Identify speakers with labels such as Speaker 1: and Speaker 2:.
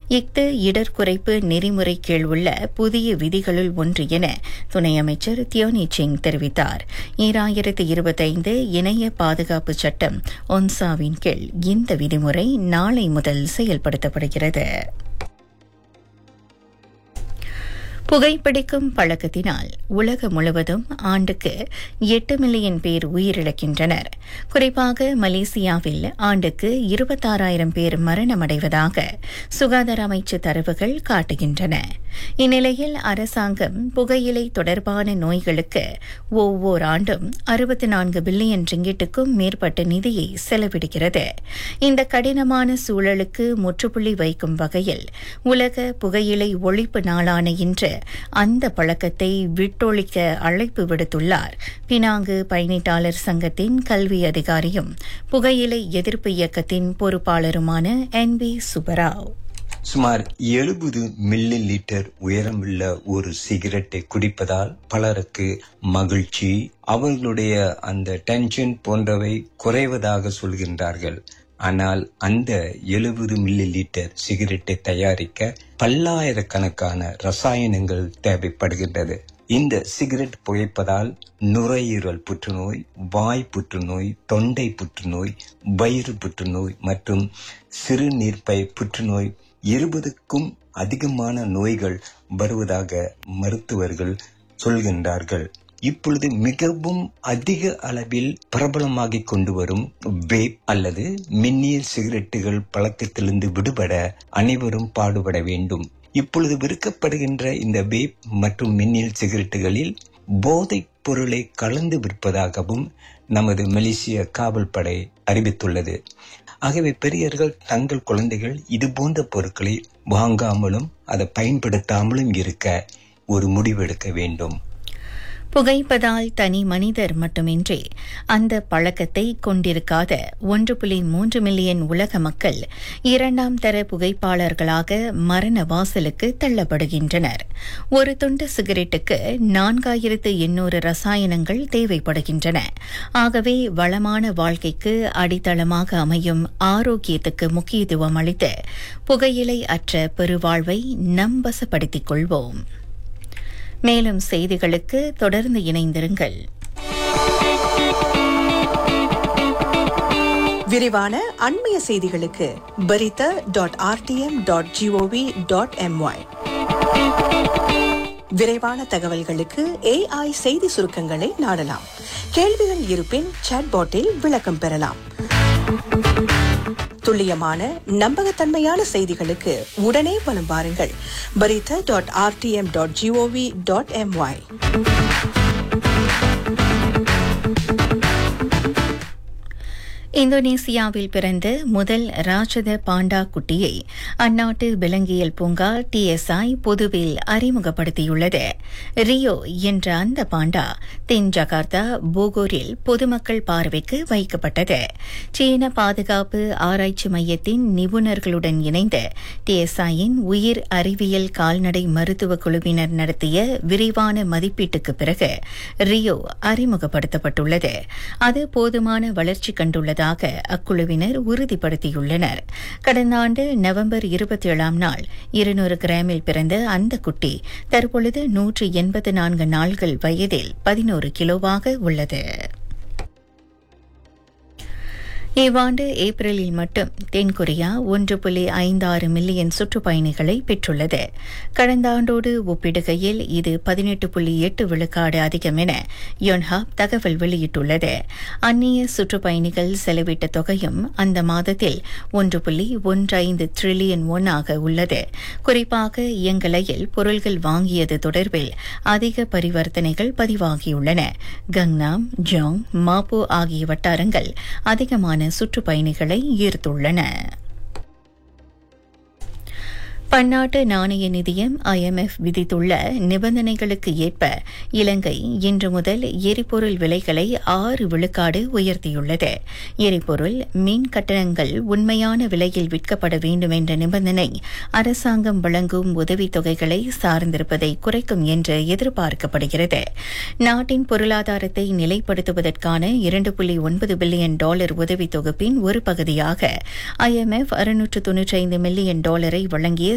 Speaker 1: இஃது இடர் குறைப்பு நெறிமுறை கீழ் உள்ள புதிய விதிகளுள் ஒன்று என துணை அமைச்சர் தியோனி சிங் தெரிவித்தார் ஈராயிரத்து இருபத்தைந்து இணைய பாதுகாப்பு சட்டம் ஒன்சாவின் கீழ் இந்த விதிமுறை நாளை முதல் செயல்படுத்தப்படுகிறது புகைப்பிடிக்கும் பழக்கத்தினால் உலகம் முழுவதும் ஆண்டுக்கு எட்டு மில்லியன் பேர் உயிரிழக்கின்றனர் குறிப்பாக மலேசியாவில் ஆண்டுக்கு இருபத்தாறாயிரம் பேர் மரணமடைவதாக சுகாதார அமைச்சு தரவுகள் காட்டுகின்றன இந்நிலையில் அரசாங்கம் புகையிலை தொடர்பான நோய்களுக்கு ஒவ்வொரு ஆண்டும் அறுபத்தி நான்கு பில்லியன் ரிங்கிட்டுக்கும் மேற்பட்ட நிதியை செலவிடுகிறது இந்த கடினமான சூழலுக்கு முற்றுப்புள்ளி வைக்கும் வகையில் உலக புகையிலை ஒழிப்பு நாளான இன்று அந்த பழக்கத்தை விட்டொழிக்க அழைப்பு விடுத்துள்ளார் பினாங்கு பயணீட்டாளர் சங்கத்தின் கல்வி அதிகாரியும் புகையிலை எதிர்ப்பு இயக்கத்தின் பொறுப்பாளருமான என் பி சுப்பராவ்
Speaker 2: சுமார் எழுபது மில்லி லிட்டர் உயரமுள்ள ஒரு சிகரெட்டை குடிப்பதால் பலருக்கு மகிழ்ச்சி அவர்களுடைய அந்த டென்ஷன் போன்றவை குறைவதாக சொல்கின்றார்கள் ஆனால் அந்த எழுபது மில்லி லிட்டர் சிகரெட்டை தயாரிக்க பல்லாயிரக்கணக்கான ரசாயனங்கள் தேவைப்படுகின்றது இந்த சிகரெட் புகைப்பதால் நுரையீரல் புற்றுநோய் வாய் புற்றுநோய் தொண்டை புற்றுநோய் வயிறு புற்றுநோய் மற்றும் சிறுநீர்ப்பை புற்றுநோய் இருபதுக்கும் அதிகமான நோய்கள் வருவதாக மருத்துவர்கள் சொல்கின்றார்கள் இப்பொழுது மிகவும் அதிக அளவில் பிரபலமாகிக் கொண்டு வரும் வேப் அல்லது மின்னியல் சிகரெட்டுகள் பழக்கத்திலிருந்து விடுபட அனைவரும் பாடுபட வேண்டும் இப்பொழுது விற்கப்படுகின்ற இந்த வேப் மற்றும் மின்னியல் சிகரெட்டுகளில் போதைப் பொருளை கலந்து விற்பதாகவும் நமது மலேசிய காவல் படை அறிவித்துள்ளது ஆகவே பெரியர்கள் தங்கள் குழந்தைகள் இது போன்ற பொருட்களை வாங்காமலும் அதை பயன்படுத்தாமலும் இருக்க ஒரு முடிவெடுக்க வேண்டும்
Speaker 1: புகைப்பதால் தனி மனிதர் மட்டுமின்றி அந்த பழக்கத்தை கொண்டிருக்காத ஒன்று புள்ளி மூன்று மில்லியன் உலக மக்கள் இரண்டாம் தர புகைப்பாளர்களாக மரண வாசலுக்கு தள்ளப்படுகின்றனர் ஒரு துண்டு சிகரெட்டுக்கு நான்காயிரத்து எண்ணூறு ரசாயனங்கள் தேவைப்படுகின்றன ஆகவே வளமான வாழ்க்கைக்கு அடித்தளமாக அமையும் ஆரோக்கியத்துக்கு முக்கியத்துவம் அளித்து புகையிலை அற்ற பெருவாழ்வை நம்பசப்படுத்திக் கொள்வோம் மேலும் செய்திகளுக்கு தொடர்ந்து இணைந்திருங்கள்
Speaker 3: விரிவான அண்மைய செய்திகளுக்கு berita dot RTM dot GOV dot MY விரைவான தகவல்களுக்கு ஏஐ செய்தி சுருக்கங்களை நாடலாம் கேள்விகள் இருப்பின் சாட்பாட்டில் விளக்கம் பெறலாம் துல்லியமான நம்பகத்தன்மையான செய்திகளுக்கு உடனே வலம் பாருங்கள் berita dot RTM dot GOV dot MY
Speaker 1: இந்தோனேசியாவில் பிறந்த முதல் ராட்சத பாண்டா குட்டியை அந்நாட்டு விலங்கியல் பூங்கா டிஎஸ்ஐ பொதுவில் அறிமுகப்படுத்தியுள்ளது ரியோ என்ற அந்த பாண்டா தென் ஜகார்த்தா போகோரில் பொதுமக்கள் பார்வைக்கு வைக்கப்பட்டது சீன பாதுகாப்பு ஆராய்ச்சி மையத்தின் நிபுணர்களுடன் இணைந்து டிஎஸ்ஐயின் உயிர் அறிவியல் கால்நடை மருத்துவ குழுவினர் நடத்திய விரிவான மதிப்பீட்டுக்கு பிறகு ரியோ அறிமுகப்படுத்தப்பட்டுள்ளது அது போதுமான வளர்ச்சி கண்டுள்ளது உள்ளதாக அக்குழுவினர் உறுதிப்படுத்தியுள்ளனர் கடந்த ஆண்டு நவம்பர் இருபத்தி ஏழாம் நாள் இருநூறு கிராமில் பிறந்த அந்த குட்டி தற்பொழுது நூற்று எண்பத்து நான்கு நாள்கள் வயதில் பதினோரு கிலோவாக உள்ளது இவ்வாண்டு ஏப்ரலில் மட்டும் தென்கொரியா ஒன்று புள்ளி ஐந்தாறு மில்லியன் சுற்றுப்பயணிகளை பெற்றுள்ளது கடந்த ஆண்டோடு ஒப்பிடுகையில் இது பதினெட்டு புள்ளி எட்டு விழுக்காடு அதிகம் என யோன்ஹாப் தகவல் வெளியிட்டுள்ளது அந்நிய சுற்றுப்பயணிகள் செலவிட்ட தொகையும் அந்த மாதத்தில் ஒன்று புள்ளி ஒன்று ஐந்து டிரில்லியன் ஒன்னாக உள்ளது குறிப்பாக இயங்கலையில் பொருள்கள் வாங்கியது தொடர்பில் அதிக பரிவர்த்தனைகள் பதிவாகியுள்ளன கங்னாம் ஜோங் மாப்போ ஆகிய வட்டாரங்கள் அதிகமான சுற்றுப்பயணிகளை ஈர்த்துள்ளன பன்னாட்டு நாணய நிதியம் ஐஎம்எஃப் விதித்துள்ள நிபந்தனைகளுக்கு ஏற்ப இலங்கை இன்று முதல் எரிபொருள் விலைகளை ஆறு விழுக்காடு உயர்த்தியுள்ளது எரிபொருள் மின் கட்டணங்கள் உண்மையான விலையில் விற்கப்பட வேண்டும் என்ற நிபந்தனை அரசாங்கம் வழங்கும் உதவித்தொகைகளை சார்ந்திருப்பதை குறைக்கும் என்று எதிர்பார்க்கப்படுகிறது நாட்டின் பொருளாதாரத்தை நிலைப்படுத்துவதற்கான இரண்டு புள்ளி ஒன்பது பில்லியன் டாலர் உதவி தொகுப்பின் ஒரு பகுதியாக ஐஎம்எஃப் அறுநூற்று தொன்னூற்றி ஐந்து மில்லியன் டாலரை வழங்கிய